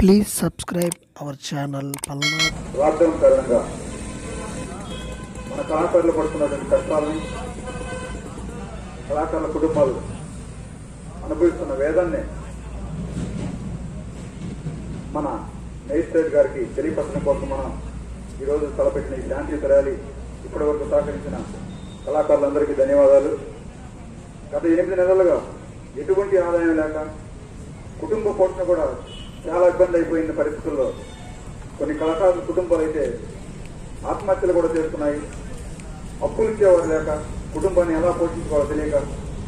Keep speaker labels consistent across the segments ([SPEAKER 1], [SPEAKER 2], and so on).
[SPEAKER 1] Please subscribe our channel Palna
[SPEAKER 2] lockdown కారణంగా మన కళాకారులు పడుతున్నటువంటి కష్టాలని కళాకారుల కుటుంబాలు అనుభవిస్తున్న వేదాన్ని మన మేజిస్ట్రేట్ గారికి తెలియపరచడం కోసం మనం ఈరోజు తలపెట్టిన ఈ శాంతియుత ర్యాలీ ఇప్పటి వరకు సహకరించిన కళాకారులందరికీ ధన్యవాదాలు గత ఎనిమిది నెలలుగా ఎటువంటి ఆదాయం లేక కుటుంబ పోషణ కూడా చాలా ఇబ్బంది అయిపోయిన పరిస్థితుల్లో కొన్ని కళాకారుల కుటుంబాలు అయితే ఆత్మహత్యలు కూడా చేస్తున్నాయి అప్పులు ఇచ్చేవారు లేక కుటుంబాన్ని ఎలా పోషించుకోవాలో తెలియక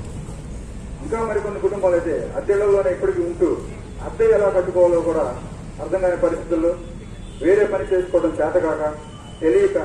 [SPEAKER 2] ఇంకా మరికొన్ని కుటుంబాలు అయితే అద్దెళ్లలోనే ఇప్పటికీ ఉంటూ అద్దె ఎలా కట్టుకోవాలో కూడా అర్థం కాని పరిస్థితుల్లో వేరే పని చేసుకోవడం చేతకాక తెలియక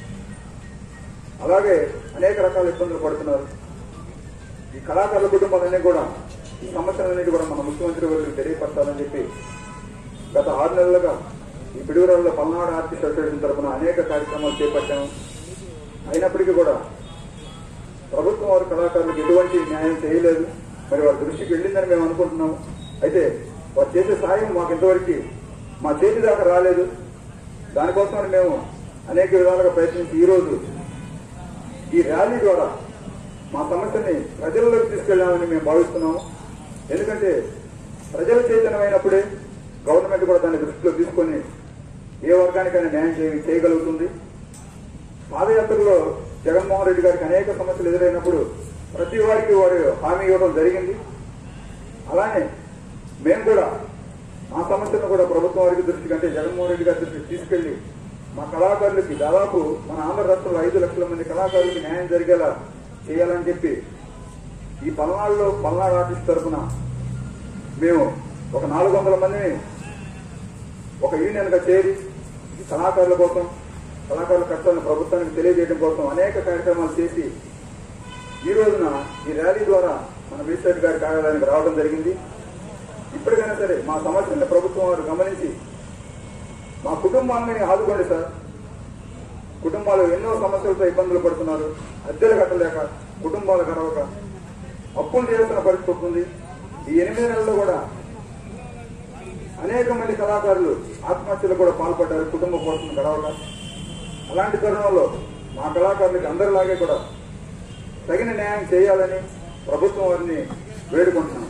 [SPEAKER 2] అలాగే అనేక రకాల ఇబ్బందులు పడుతున్నారు ఈ కళాకారుల కుటుంబాలన్నీ కూడా ఈ సమస్యలన్నిటి కూడా మన ముఖ్యమంత్రి గారికి తెలియపరచాలని చెప్పి గత ఆరు నెలలుగా ఈ పిడుగురాల్లో పల్నాడు ఆర్టిస్ట్ అసోసియేషన్ తరఫున అనేక కార్యక్రమాలు చేపట్టాము అయినప్పటికీ కూడా ప్రభుత్వం వారు కళాకారులకు ఎటువంటి న్యాయం చేయలేదు మరి వారి దృష్టికి వెళ్ళిందని మేము అనుకుంటున్నాము అయితే వారు చేసే సాయం మాకు ఇంతవరకు మా చేతి దాకా రాలేదు దానికోసమని మేము అనేక విధాలుగా ప్రయత్నించి ఈ రోజు ఈ ర్యాలీ ద్వారా మా సమస్యని ప్రజల్లోకి తీసుకెళ్లామని మేము భావిస్తున్నాము ఎందుకంటే ప్రజల చైతన్యమైనప్పుడే గవర్నమెంట్ కూడా దాన్ని దృష్టిలో తీసుకొని ఏ వర్గానికైనా న్యాయం చేయ- చేయగలుగుతుంది పాదయాత్రలో జగన్మోహన్ రెడ్డి గారికి అనేక సమస్యలు ఎదురైనప్పుడు ప్రతి వారికి వారు హామీ ఇవ్వడం జరిగింది అలానే మేము కూడా మా సమస్యలను కూడా ప్రభుత్వం వారికి దృష్టికి అంటే జగన్మోహన్ రెడ్డి గారి దృష్టికి తీసుకెళ్లి మా కళాకారులకి దాదాపు మన ఆంధ్ర రాష్ట్రంలో ఐదు లక్షల మంది కళాకారులకి న్యాయం జరిగేలా చేయాలని చెప్పి ఈ పల్నాడులో పల్నాడు ఆర్టిస్ట్ తరఫున మేము ఒక నాలుగు వందల మందిని ఒక యూనియన్ గా చేరి ఈ కళాకారుల కోసం కళాకారుల కష్టాలను ప్రభుత్వానికి తెలియజేయడం కోసం అనేక కార్యక్రమాలు చేసి ఈ రోజున ఈ ర్యాలీ ద్వారా మన విశ్వరెడ్డి గారి కార్యాలయానికి రావడం జరిగింది ఇప్పటికైనా సరే మా సమస్యలను ప్రభుత్వం వారు గమనించి మా కుటుంబాన్ని ఆదుకోండి సార్ కుటుంబాలు ఎన్నో సమస్యలతో ఇబ్బందులు పడుతున్నారు అద్దెలు కట్టలేక కుటుంబాలు గడవక అప్పులు చేస్తున్న పరిస్థితి వస్తుంది ఈ ఎనిమిది నెలల్లో కూడా అనేక మంది కళాకారులు ఆత్మహత్యలు కూడా పాల్పడ్డారు కుటుంబ పోషణ గడవక అలాంటి తరుణంలో మా కళాకారులకి అందరిలాగే కూడా తగిన న్యాయం చేయాలని ప్రభుత్వం వారిని వేడుకుంటున్నాం